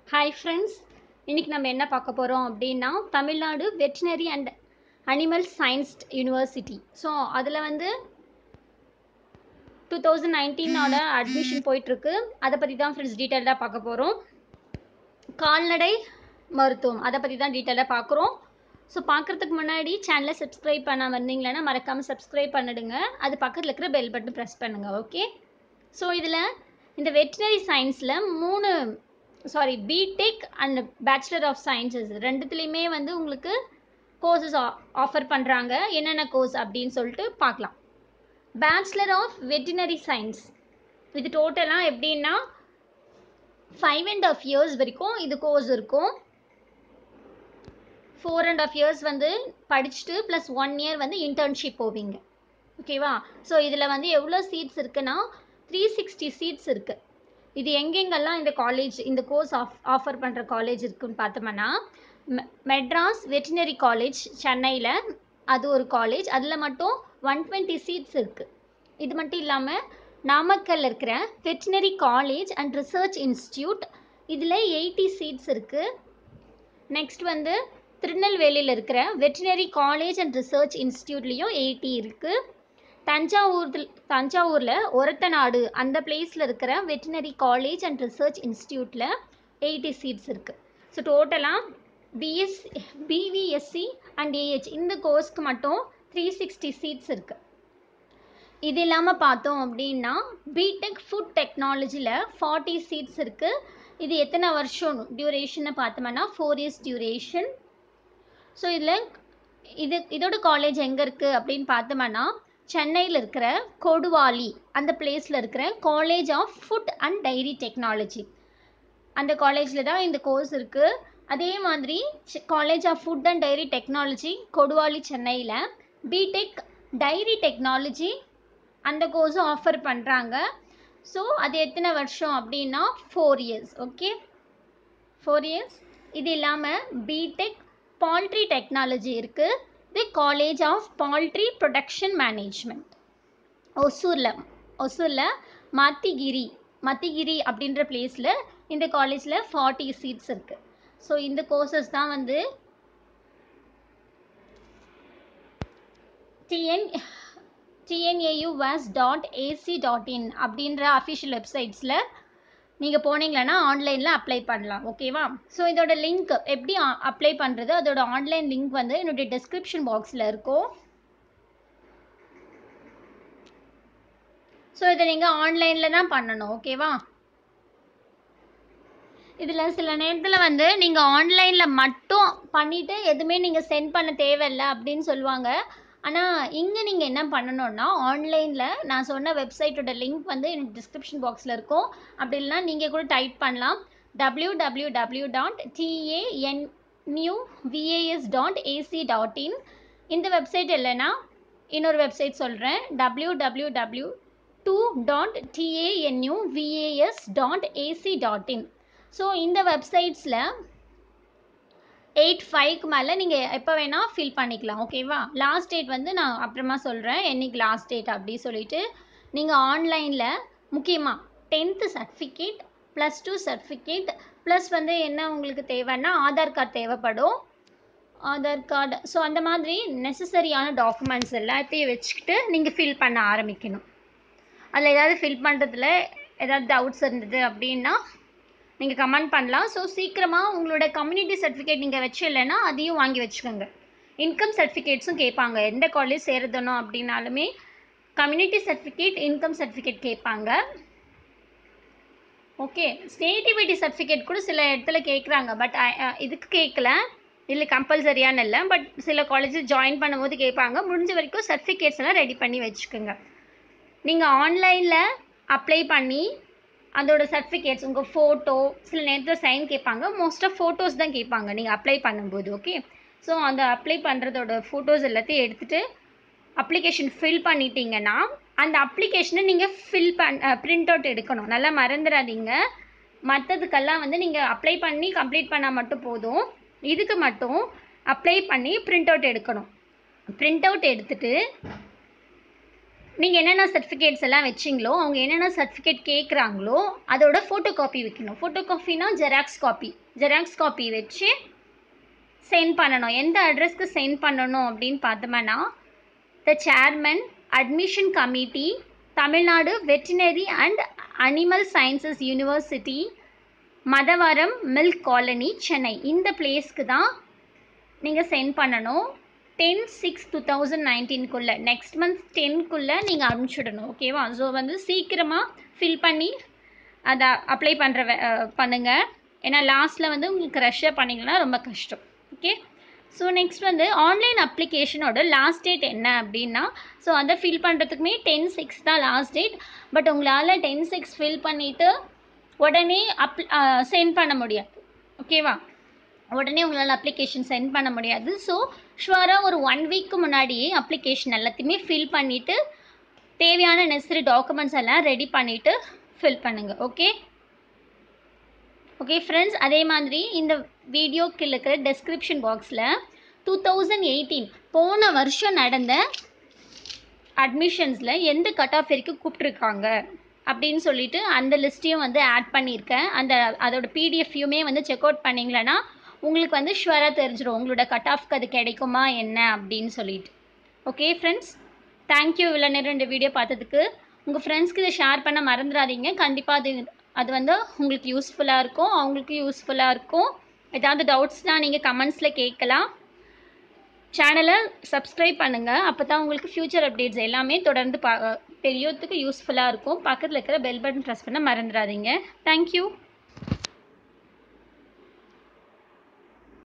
hi friends இன்றைக்கி நம்ம என்ன பார்க்க போகிறோம் அப்படின்னா Tamil Nadu veterinary and animal science university so அதில் வந்து டூ தௌசண்ட் நைன்டீனோட அட்மிஷன் போயிட்டுருக்கு அதை பற்றி தான் ஃப்ரெண்ட்ஸ் டீட்டெயிலாக பார்க்க போகிறோம் கால்நடை மருத்துவம் அதை பற்றி தான் டீட்டெயிலாக பார்க்குறோம் ஸோ பார்க்குறதுக்கு முன்னாடி சேனலை சப்ஸ்கிரைப் பண்ணாமல் இருந்தீங்களன்னா மறக்காமல் சப்ஸ்கிரைப் பண்ணிடுங்க அது பக்கத்தில் இருக்கிற பெல் பட்டன் ப்ரெஸ் பண்ணுங்கள் ஓகே ஸோ இதில் இந்த வெட்டினரி சயின்ஸில் மூணு sorry BTech and bachelor of sciences ரெண்டுத்துலேயுமே வந்து உங்களுக்கு கோர்சஸ் ஆஃபர் பண்ணுறாங்க என்னென்ன கோர்ஸ் அப்படின்னு சொல்லிட்டு பார்க்கலாம் பேச்சுலர் ஆஃப் வெட்டினரி சயின்ஸ் இது டோட்டலாக எப்படின்னா ஃபைவ் அண்ட் ஆஃப் இயர்ஸ் வரைக்கும் இது கோர்ஸ் இருக்கும் ஃபோர் அண்ட் ஆஃப் இயர்ஸ் வந்து படிச்சுட்டு ப்ளஸ் ஒன் இயர் வந்து இன்டர்ன்ஷிப் போவீங்க ஓகேவா ஸோ இதில் வந்து எவ்வளோ சீட்ஸ் இருக்குன்னா த்ரீ சிக்ஸ்டி சீட்ஸ் இருக்குது இது எங்கெங்கெல்லாம் இந்த காலேஜ் இந்த கோர்ஸ் ஆஃப் ஆஃபர் பண்ணுற காலேஜ் இருக்குன்னு பார்த்தோம்னா மெ மெட்ராஸ் வெட்டினரி காலேஜ் சென்னையில் அது ஒரு காலேஜ் அதில் மட்டும் ஒன் டுவெண்ட்டி சீட்ஸ் இருக்குது இது மட்டும் இல்லாமல் நாமக்கல்ல இருக்கிற veterinary college and research institute இதில் எயிட்டி சீட்ஸ் இருக்குது நெக்ஸ்ட் வந்து திருநெல்வேலியில் இருக்கிற வெட்டினரி காலேஜ் அண்ட் ரிசர்ச் இன்ஸ்டியூட்லேயும் எயிட்டி இருக்குது தஞ்சாவூர் தஞ்சாவூரில் ஒரத்தநாடு அந்த பிளேஸில் இருக்கிற வெட்டினரி காலேஜ் அண்ட் ரிசர்ச் இன்ஸ்டியூட்டில் எயிட்டி சீட்ஸ் இருக்குது ஸோ டோட்டலாக பிஎஸ் பிவிஎஸ்சி அண்ட் ஏஹெச் இந்த கோர்ஸ்க்கு மட்டும் த்ரீ சிக்ஸ்டி சீட்ஸ் இருக்குது இது இல்லாமல் பார்த்தோம் அப்படின்னா பிடெக் ஃபுட் டெக்னாலஜியில் ஃபார்ட்டி சீட்ஸ் இருக்குது இது எத்தனை வருஷம் டியூரேஷன்னு பார்த்தோம்னா ஃபோர் இயர்ஸ் டியூரேஷன் ஸோ இதில் இது இதோட காலேஜ் எங்கே இருக்குது அப்படின்னு பார்த்தோம்னா சென்னையில் இருக்கிற கொடுவாலி அந்த பிளேஸில் இருக்கிற college of food and dairy technology அந்த காலேஜில் தான் இந்த கோர்ஸ் இருக்குது அதே மாதிரி college of food and dairy technology Koduvalli சென்னையில் பிடெக் டைரி டெக்னாலஜி அந்த கோர்ஸும் ஆஃபர் பண்ணுறாங்க ஸோ அது எத்தனை வருஷம் அப்படின்னா four years okay four years இது இல்லாமல் பிடெக் பால்ட்ரி டெக்னாலஜி இருக்குது the college of poultry production management ஒசூரில் ஒசூரில் மத்திகிரி மத்திகிரி அப்படின்ற பிளேஸில் இந்த காலேஜில் ஃபார்ட்டி சீட்ஸ் இருக்குது ஸோ இந்த கோர்சஸ் தான் வந்து TN TNAUS dot AC dot in அப்படின்ற அஃபிஷியல் வெப்சைட்ஸில் நீங்கள் போனீங்கன்னா ஆன்லைனில் அப்ளை பண்ணலாம் ஓகேவா ஸோ இதோட லிங்க் எப்படி அப்ளை பண்ணுறது அதோட ஆன்லைன் லிங்க் வந்து என்னுடைய டிஸ்கிரிப்ஷன் பாக்ஸில் இருக்கும் ஸோ இதை நீங்கள் ஆன்லைனில் தான் பண்ணணும் ஓகேவா இதில் சில நேரத்தில் வந்து நீங்கள் ஆன்லைனில் மட்டும் பண்ணிவிட்டு எதுவுமே நீங்கள் சென்ட் பண்ண தேவையில்லை அப்படின்னு சொல்லுவாங்க ஆனால் இங்கே நீங்கள் என்ன பண்ணணும்னா ஆன்லைனில் நான் சொன்ன வெப்சைட்டோட லிங்க் வந்து எனக்கு டிஸ்கிரிப்ஷன் பாக்ஸில் இருக்கும் அப்படி இல்லைனா நீங்கள் கூட டைப் பண்ணலாம் W W W dot TANU VAS dot AC dot in இந்த வெப்சைட் இல்லைன்னா இன்னொரு வெப்சைட் சொல்கிறேன் W W W two dot TANU VAS dot AC dot in so இந்த வெப்சைட்ஸில் எயிட் ஃபைவ்க்கு மேலே நீங்கள் எப்போ வேணால் ஃபில் பண்ணிக்கலாம் ஓகேவா லாஸ்ட் டேட் வந்து நான் அப்புறமா சொல்கிறேன் என்னைக்கு லாஸ்ட் டேட் அப்படி சொல்லிட்டு நீங்கள் ஆன்லைனில் முக்கியமாக tenth certificate plus two certificate plus வந்து என்ன உங்களுக்கு தேவைன்னா ஆதார் கார்டு தேவைப்படும் ஆதார் கார்டு ஸோ அந்த மாதிரி நெசசரியான டாக்குமெண்ட்ஸ் எல்லாத்தையும் வச்சுக்கிட்டு நீங்கள் ஃபில் பண்ண ஆரம்பிக்கணும் அதில் ஏதாவது ஃபில் பண்ணுறதுல ஏதாவது டவுட்ஸ் இருந்தது அப்படின்னா நீங்கள் கமெண்ட் பண்ணலாம் ஸோ சீக்கிரமாக உங்களோட கம்யூனிட்டி சர்டிஃபிகேட் நீங்கள் வச்சு இல்லைன்னா அதையும் வாங்கி வச்சுக்கோங்க இன்கம் சர்டிஃபிகேட்ஸும் கேட்பாங்க எந்த காலேஜ் சேருதணும் அப்படின்னாலுமே கம்யூனிட்டி சர்டிஃபிகேட் இன்கம் சர்டிஃபிகேட் கேட்பாங்க ஓகே நேட்டிவிட்டி சர்டிஃபிகேட் கூட சில இடத்துல கேட்குறாங்க பட் இதுக்கு கேட்கல இல்லை கம்பல்சரியான இல்லை பட் சில காலேஜில் ஜாயின் பண்ணும்போது கேட்பாங்க முடிஞ்ச வரைக்கும் சர்டிஃபிகேட்ஸ் எல்லாம் ரெடி பண்ணி வச்சுக்கோங்க நீங்கள் ஆன்லைனில் அப்ளை பண்ணி அதோட சர்டிஃபிகேட்ஸ் உங்கள் ஃபோட்டோ சில நேரத்தில் சைன் கேட்பாங்க மோஸ்ட் ஆஃப் ஃபோட்டோஸ் தான் கேட்பாங்க நீங்கள் அப்ளை பண்ணும்போது ஓகே ஸோ அந்த அப்ளை பண்ணுறதோட ஃபோட்டோஸ் எல்லாத்தையும் எடுத்துகிட்டு அப்ளிகேஷன் ஃபில் பண்ணிட்டீங்கன்னா அந்த அப்ளிகேஷனை நீங்கள் ஃபில் பண் பிரிண்ட் அவுட் எடுக்கணும் நல்லா மறந்துடாதீங்க மற்றதுக்கெல்லாம் வந்து நீங்கள் அப்ளை பண்ணி கம்ப்ளீட் பண்ணால் மட்டும் போதும் இதுக்கு மட்டும் அப்ளை பண்ணி பிரிண்ட் அவுட் எடுக்கணும் பிரிண்ட் அவுட் எடுத்துகிட்டு நீங்கள் என்னென்ன சர்டிஃபிகேட்ஸ் எல்லாம் வச்சிங்களோ அவங்க என்னென்ன சர்டிஃபிகேட் கேட்குறாங்களோ அதோட ஃபோட்டோ காப்பி வைக்கணும் ஃபோட்டோ காப்பினா ஜெராக்ஸ் காப்பி ஜெராக்ஸ் காப்பி வச்சு சென்ட் பண்ணணும் எந்த அட்ரஸ்க்கு சென்ட் பண்ணணும் அப்படின்னு பார்த்தோம்னா the chairman admission committee Tamil Nadu veterinary and animal sciences university Madhavaram milk colony Chennai இந்த பிளேஸ்க்கு தான் நீங்கள் சென்ட் பண்ணணும் டென் சிக்ஸ் டூ தௌசண்ட் நைன்டீன்குள்ளே நெக்ஸ்ட் மந்த் டென்க்குள்ளே நீங்கள் அனுப்பிச்சுடணும் ஓகேவா ஸோ வந்து சீக்கிரமாக ஃபில் பண்ணி அதை அப்ளை பண்ணுற பண்ணுங்கள் ஏன்னா லாஸ்ட்டில் வந்து உங்களுக்கு ரஷ்ஷாக பண்ணிங்கன்னா ரொம்ப கஷ்டம் ஓகே ஸோ நெக்ஸ்ட் வந்து ஆன்லைன் அப்ளிகேஷனோட லாஸ்ட் டேட் என்ன அப்படின்னா ஸோ அதை ஃபில் பண்ணுறதுக்குமே டென் சிக்ஸ் தான் லாஸ்ட் டேட் பட் உங்களால் டென் சிக்ஸ் ஃபில் பண்ணிவிட்டு உடனே அப் சென்ட் பண்ண முடியாது ஓகேவா உடனே உங்களால் அப்ளிகேஷன் சென்ட் பண்ண முடியாது ஸோ ஷுவராக ஒரு ஒன் வீக்கு முன்னாடியே அப்ளிகேஷன் எல்லாத்தையுமே ஃபில் பண்ணிவிட்டு தேவையான நெசசரி டாக்குமெண்ட்ஸ் எல்லாம் ரெடி பண்ணிவிட்டு ஃபில் பண்ணுங்கள் ஓகே ஓகே ஃப்ரெண்ட்ஸ் அதே மாதிரி இந்த வீடியோக்கு இருக்கிற டெஸ்கிரிப்ஷன் பாக்ஸில் டூ தௌசண்ட் எயிட்டீன் போன வருஷம் நடந்த அட்மிஷன்ஸில் எந்த கட் ஆஃப் வரைக்கும் கூப்பிட்ருக்காங்க அப்படின்னு சொல்லிட்டு அந்த லிஸ்ட்டையும் வந்து ஆட் பண்ணியிருக்கேன் அந்த அதோட பிடிஎஃப்யூமே வந்து செக் அவுட் பண்ணிங்களேன்னா உங்களுக்கு வந்து ஷுவராக தெரிஞ்சிடும் உங்களோட கட் ஆஃப்க்கு அது கிடைக்குமா என்ன அப்படின்னு சொல்லிட்டு ஓகே ஃப்ரெண்ட்ஸ் தேங்க்யூ இவ்வளோ நேரம் இந்த வீடியோ பார்த்ததுக்கு உங்கள் ஃப்ரெண்ட்ஸ்க்கு இதை ஷேர் பண்ண மறந்துடாதீங்க கண்டிப்பாக அது அது வந்து உங்களுக்கு யூஸ்ஃபுல்லாக இருக்கும் அவங்களுக்கு யூஸ்ஃபுல்லாக இருக்கும் ஏதாவது டவுட்ஸ்னால் நீங்கள் கமெண்ட்ஸில் கேட்கலாம் சேனலை சப்ஸ்கிரைப் பண்ணுங்கள் அப்போ தான் உங்களுக்கு ஃப்யூச்சர் அப்டேட்ஸ் எல்லாமே தொடர்ந்து பா தெரியறதுக்கு யூஸ்ஃபுல்லாக இருக்கும் பக்கத்தில் இருக்கிற பெல் பட்டன் ப்ரெஸ் பண்ண மறந்துடாதீங்க தேங்க்யூ